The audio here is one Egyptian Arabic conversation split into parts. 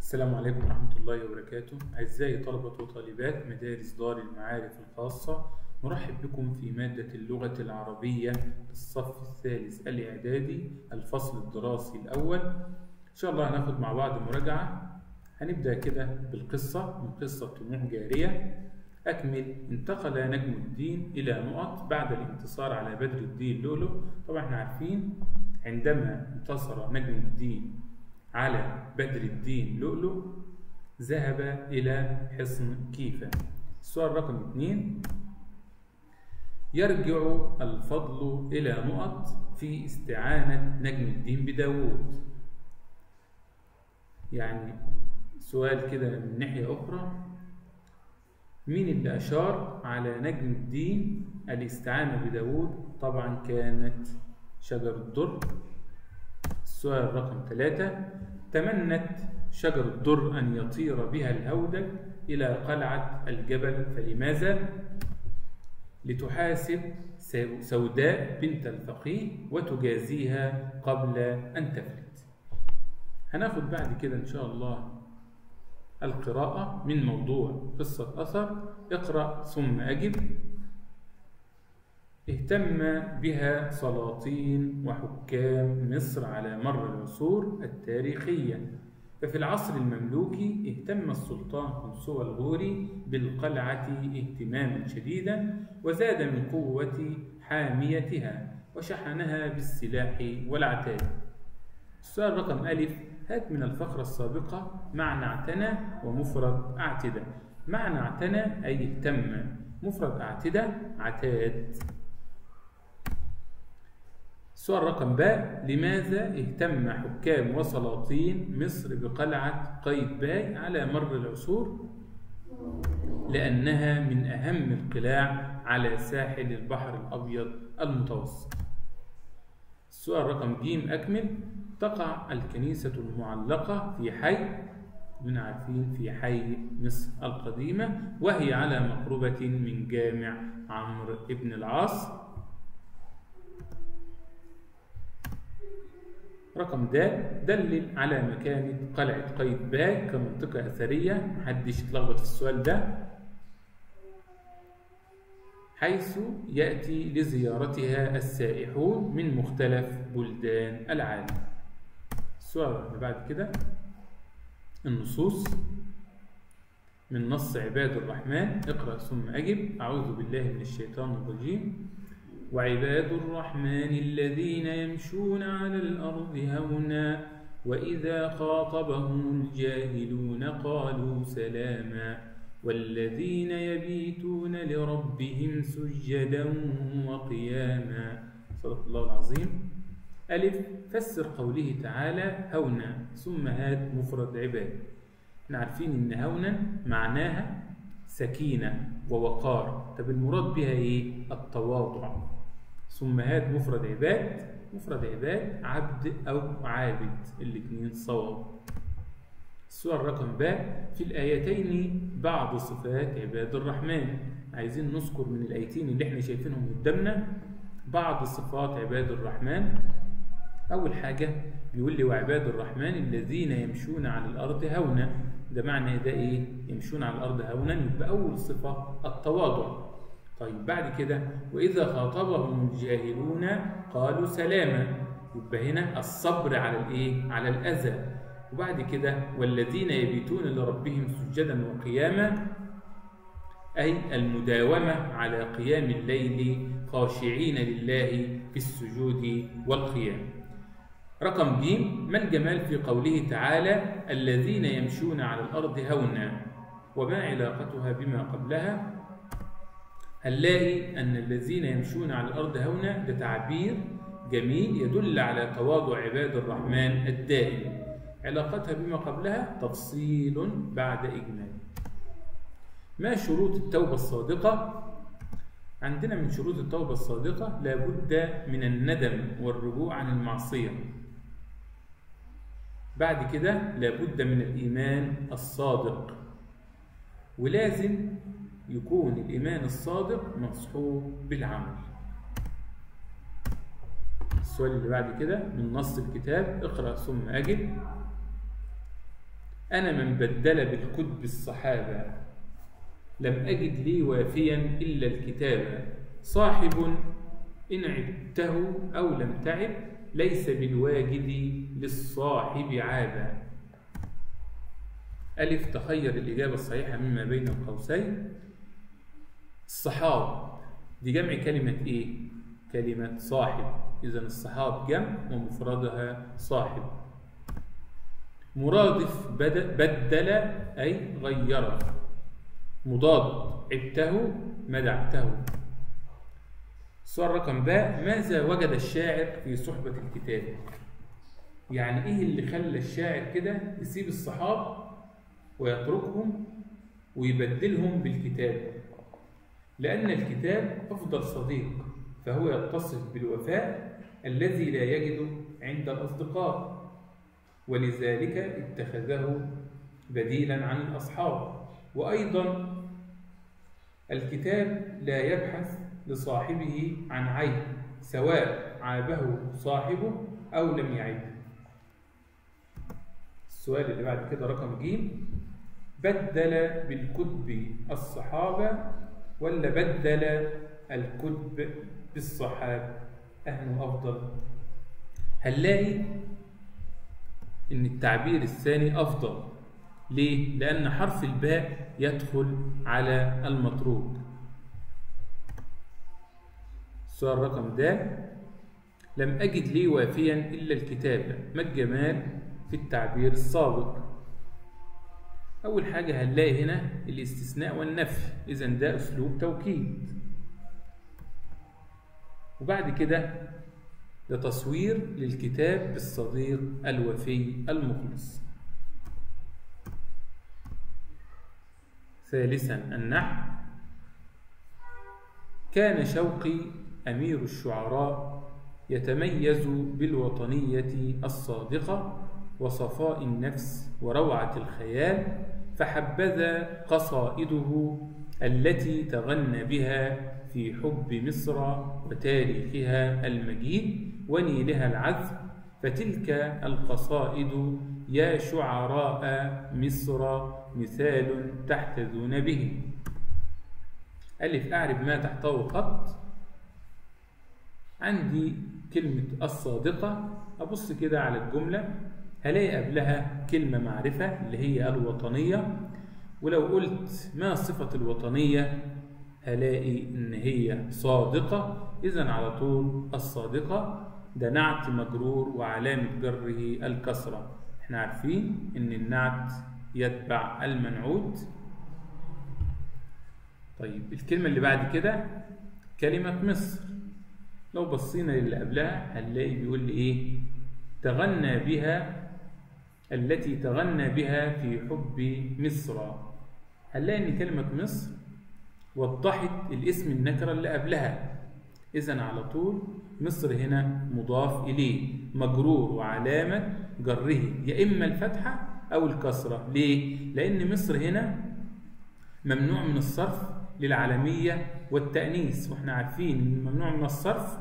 السلام عليكم ورحمة الله وبركاته أعزائي طلبة وطالبات مدارس دار المعارف الخاصة نرحب بكم في مادة اللغة العربية الصف الثالث الإعدادي الفصل الدراسي الأول إن شاء الله هناخد مع بعض مراجعة هنبدأ كده بالقصة من قصة طموح جارية أكمل انتقل نجم الدين إلى نقط بعد الانتصار على بدر الدين لولو طبعا احنا عارفين عندما انتصر نجم الدين على بدر الدين لؤلؤ ذهب إلى حصن كيفا السؤال رقم اثنين يرجع الفضل إلى نقط في استعانة نجم الدين بداوود يعني سؤال كده من ناحية أخرى مين اللي أشار على نجم الدين الاستعانة بداوود طبعا كانت شجر الدر السؤال رقم ثلاثة تمنت شجر الدر أن يطير بها الهودج إلى قلعة الجبل فلماذا؟ لتحاسب سوداء بنت الفقيه وتجازيها قبل أن تفلت هناخد بعد كده إن شاء الله القراءة من موضوع قصة أثر اقرأ ثم أجب اهتم بها سلاطين وحكام مصر على مر العصور التاريخية ففي العصر المملوكي اهتم السلطان خنسوة الغوري بالقلعة اهتماما شديدا وزاد من قوة حاميتها وشحنها بالسلاح والعتاد السؤال رقم ألف هات من الفقرة السابقة معنى اعتنى ومفرد اعتدى معنى اعتنى أي اهتم مفرد اعتدى عتاد السؤال رقم باء لماذا اهتم حكام وسلاطين مصر بقلعة قايتباي على مر العصور؟ لأنها من أهم القلاع على ساحل البحر الأبيض المتوسط. السؤال رقم ج أكمل تقع الكنيسة المعلقة في حي كلنا عارفين في حي مصر القديمة وهي على مقربة من جامع عمرو بن العاص رقم د دلل على مكانة قلعة قايتباي كمنطقة أثرية محدش يتلخبط في السؤال ده حيث يأتي لزيارتها السائحون من مختلف بلدان العالم السؤال اللي بعد كده النصوص من نص عباد الرحمن اقرأ ثم أجب أعوذ بالله من الشيطان الرجيم وعباد الرحمن الذين يمشون على الأرض هونا وإذا خاطبهم الجاهلون قالوا سلاما والذين يبيتون لربهم سجدا وقياما صدق الله العظيم ألف فسر قوله تعالى هونا ثم هات مفرد عباد احنا عارفين ان هونا معناها سكينة ووقار طب المراد بها ايه التواضع ثم هات مفرد عباد مفرد عباد عبد أو عابد الاثنين صواب السؤال رقم باء في الآيتين بعض صفات عباد الرحمن عايزين نذكر من الآيتين اللي احنا شايفينهم قدامنا بعض صفات عباد الرحمن أول حاجة بيقول لي وعباد الرحمن الذين يمشون على الأرض هونا ده معنى ده إيه؟ يمشون على الأرض هونا يبقى أول صفة التواضع طيب بعد كده وإذا خاطبهم الجاهلون قالوا سلاما يبقى هنا الصبر على الإيه؟ على الأذى وبعد كده والذين يبيتون لربهم سجدا وقياما أي المداومة على قيام الليل خاشعين لله في السجود والقيام رقم ج ما الجمال في قوله تعالى الذين يمشون على الأرض هونا وما علاقتها بما قبلها هنلاقي أن الذين يمشون على الأرض هونا ده تعبير جميل يدل على تواضع عباد الرحمن الدائم علاقتها بما قبلها تفصيل بعد إجمال ما شروط التوبة الصادقة؟ عندنا من شروط التوبة الصادقة لابد من الندم والرجوع عن المعصية بعد كده لابد من الإيمان الصادق ولازم يكون الإيمان الصادق مصحوب بالعمل السؤال اللي بعد كده من نص الكتاب اقرأ ثم أجب أنا من بدل بالكتب الصحابة لم أجد لي وافيا إلا الكتاب صاحب إن عبته أو لم تعب ليس بالواجد للصاحب عابا ألف تخير الإجابة الصحيحة مما بين القوسين الصحاب دي جمع كلمة إيه؟ كلمة صاحب إذا الصحاب جمع ومفردها صاحب مرادف بدل أي غير مضاد عبته مدعته السؤال رقم باء ماذا وجد الشاعر في صحبة الكتاب يعني ايه اللي خلى الشاعر كده يسيب الصحاب ويتركهم ويبدلهم بالكتاب لأن الكتاب أفضل صديق فهو يتصف بالوفاء الذي لا يجد عند الأصدقاء ولذلك اتخذه بديلا عن الأصحاب وأيضا الكتاب لا يبحث لصاحبه عن عيب سواء عابه صاحبه أو لم يعيبه السؤال اللي بعد كده رقم ج بدل بالكتب الصحابة ولا بدل الكتب بالصحابة أهل أفضل هنلاقي إن التعبير الثاني أفضل ليه؟ لأن حرف الباء يدخل على المتروك السؤال رقم د لم أجد لي وافيا إلا الكتابة ما الجمال في التعبير السابق أول حاجة هنلاقي هنا الاستثناء والنفي إذا ده أسلوب توكيد وبعد كده ده تصوير للكتاب بالصديق الوفي المخلص ثالثا النحو كان شوقي أمير الشعراء يتميز بالوطنية الصادقة وصفاء النفس وروعة الخيال فحبذا قصائده التي تغنى بها في حب مصر وتاريخها المجيد ونيلها العذب فتلك القصائد يا شعراء مصر مثال تحتذون به ألف أعرف ما تحته خط عندي كلمة الصادقة أبص كده على الجملة هلاقي قبلها كلمة معرفة اللي هي الوطنية ولو قلت ما صفة الوطنية هلاقي إن هي صادقة إذا على طول الصادقة ده نعت مجرور وعلامة جره الكسرة احنا عارفين إن النعت يتبع المنعوت طيب الكلمة اللي بعد كده كلمة مصر لو بصينا للي قبلها هنلاقي بيقول لي ايه تغنى بها التي تغنى بها في حب مصر هنلاقي ان كلمة مصر وضحت الاسم النكرة اللي قبلها إذا على طول مصر هنا مضاف إليه مجرور وعلامة جره يا إما الفتحة أو الكسرة ليه؟ لأن مصر هنا ممنوع من الصرف للعالمية والتأنيث واحنا عارفين ان ممنوع من الصرف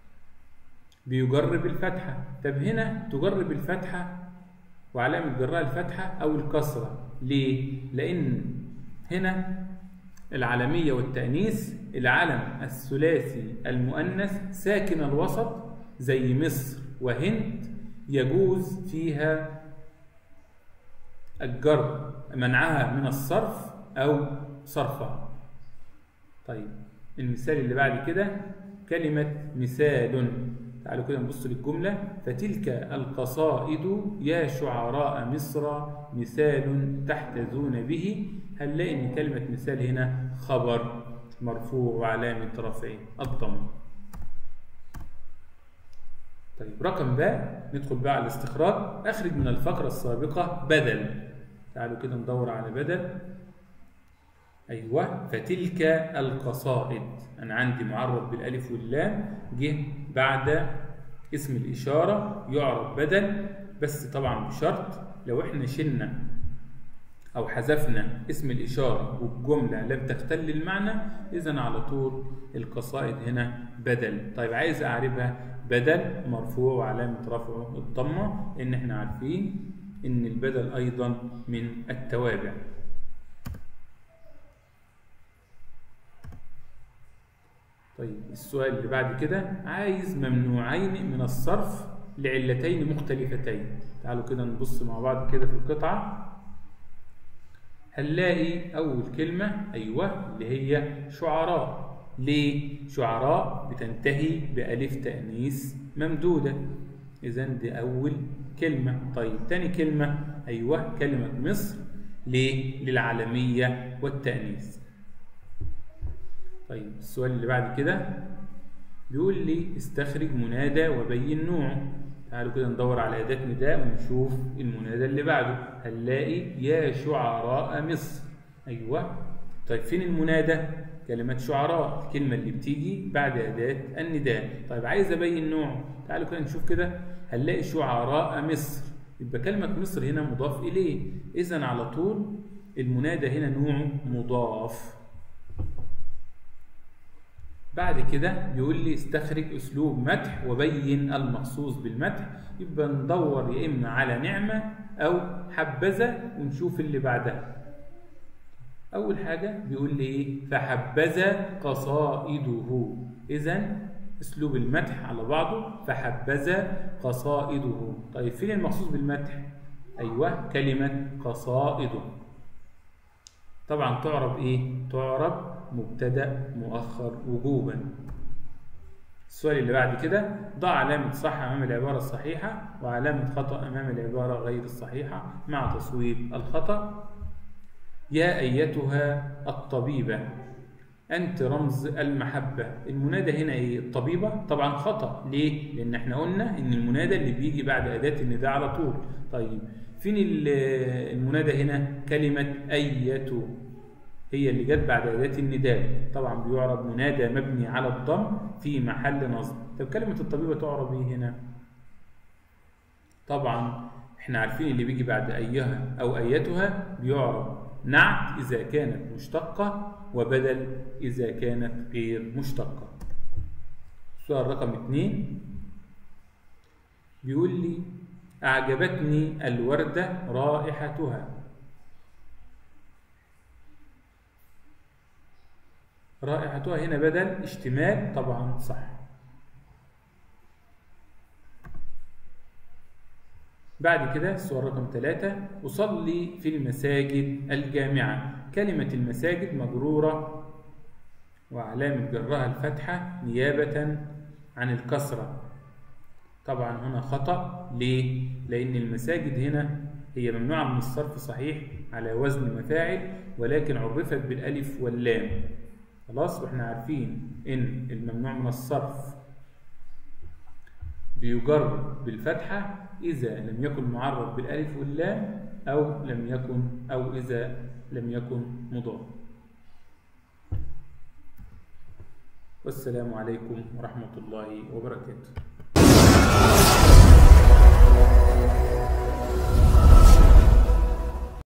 بيجرب الفتحة طب هنا تجرب الفتحة وعلامة جرها الفتحة أو الكسرة ليه؟ لأن هنا العالمية والتأنيث العلم الثلاثي المؤنث ساكن الوسط زي مصر وهند يجوز فيها الجر منعها من الصرف أو صرفها طيب المثال اللي بعد كده كلمة مثال تعالوا كده نبص للجملة فتلك القصائد يا شعراء مصر مثال تحتذون به هنلاقي ان كلمة مثال هنا خبر مرفوع وعلامة رفعه الضم طيب رقم باء ندخل بقى على الاستخراج اخرج من الفقرة السابقة بدل تعالوا كده ندور على بدل أيوة فتلك القصائد أنا عندي معرف بالألف واللام جه بعد اسم الإشارة يعرف بدل بس طبعا بشرط لو احنا شلنا أو حذفنا اسم الإشارة والجملة لم تختل المعنى إذا على طول القصائد هنا بدل طيب عايز أعرفها بدل مرفوع وعلامة رفعه الضمة إن احنا عارفين إن البدل أيضا من التوابع طيب السؤال اللي بعد كده عايز ممنوعين من الصرف لعلتين مختلفتين تعالوا كده نبص مع بعض كده في القطعة هنلاقي أول كلمة أيوة اللي هي شعراء ليه؟ شعراء بتنتهي بألف تأنيث ممدودة إذا دي أول كلمة طيب تاني كلمة أيوة كلمة مصر ليه؟ للعالمية والتأنيث طيب السؤال اللي بعد كده بيقول لي استخرج منادى وبين نوعه تعالوا كده ندور على أداة نداء ونشوف المنادى اللي بعده هنلاقي يا شعراء مصر أيوة طيب فين المنادى؟ كلمة شعراء الكلمة اللي بتيجي بعد أداة النداء طيب عايز أبين نوعه تعالوا كده نشوف كده هنلاقي شعراء مصر يبقى كلمة مصر هنا مضاف إليه إذا على طول المنادى هنا نوعه مضاف بعد كده بيقول لي استخرج اسلوب مدح وبين المخصوص بالمدح يبقى ندور يا اما على نعمه او حبذا ونشوف اللي بعدها اول حاجه بيقول لي ايه فحبذا قصائده اذا اسلوب المدح على بعضه فحبذا قصائده طيب فين المخصوص بالمدح ايوه كلمه قصائده طبعا تعرب ايه تعرب مبتدا مؤخر وجوبا السؤال اللي بعد كده ضع علامة صح أمام العبارة الصحيحة وعلامة خطأ أمام العبارة غير الصحيحة مع تصويب الخطأ يا أيتها الطبيبة أنت رمز المحبة المنادى هنا إيه الطبيبة طبعا خطأ ليه لأن احنا قلنا إن المنادى اللي بيجي بعد أداة النداء على طول طيب فين المنادى هنا كلمة أيته هي اللي جت بعد أداة النداء طبعا بيعرب منادى مبني على الضم في محل نصب طب كلمة الطبيبة تعرب ايه هنا طبعا احنا عارفين اللي بيجي بعد أيها أو أيتها بيعرب نعت إذا كانت مشتقة وبدل إذا كانت غير مشتقة سؤال رقم اتنين بيقول لي أعجبتني الوردة رائحتها رائحتها هنا بدل اشتمال طبعا صح بعد كده السؤال رقم ثلاثة أصلي في المساجد الجامعة كلمة المساجد مجرورة وعلامة جرها الفتحة نيابة عن الكسرة طبعا هنا خطأ ليه؟ لأن المساجد هنا هي ممنوعة من الصرف صحيح على وزن مفاعل ولكن عرفت بالألف واللام خلاص واحنا عارفين ان الممنوع من الصرف بيجر بالفتحة إذا لم يكن معرف بالألف واللام أو لم يكن أو إذا لم يكن مضاف والسلام عليكم ورحمة الله وبركاته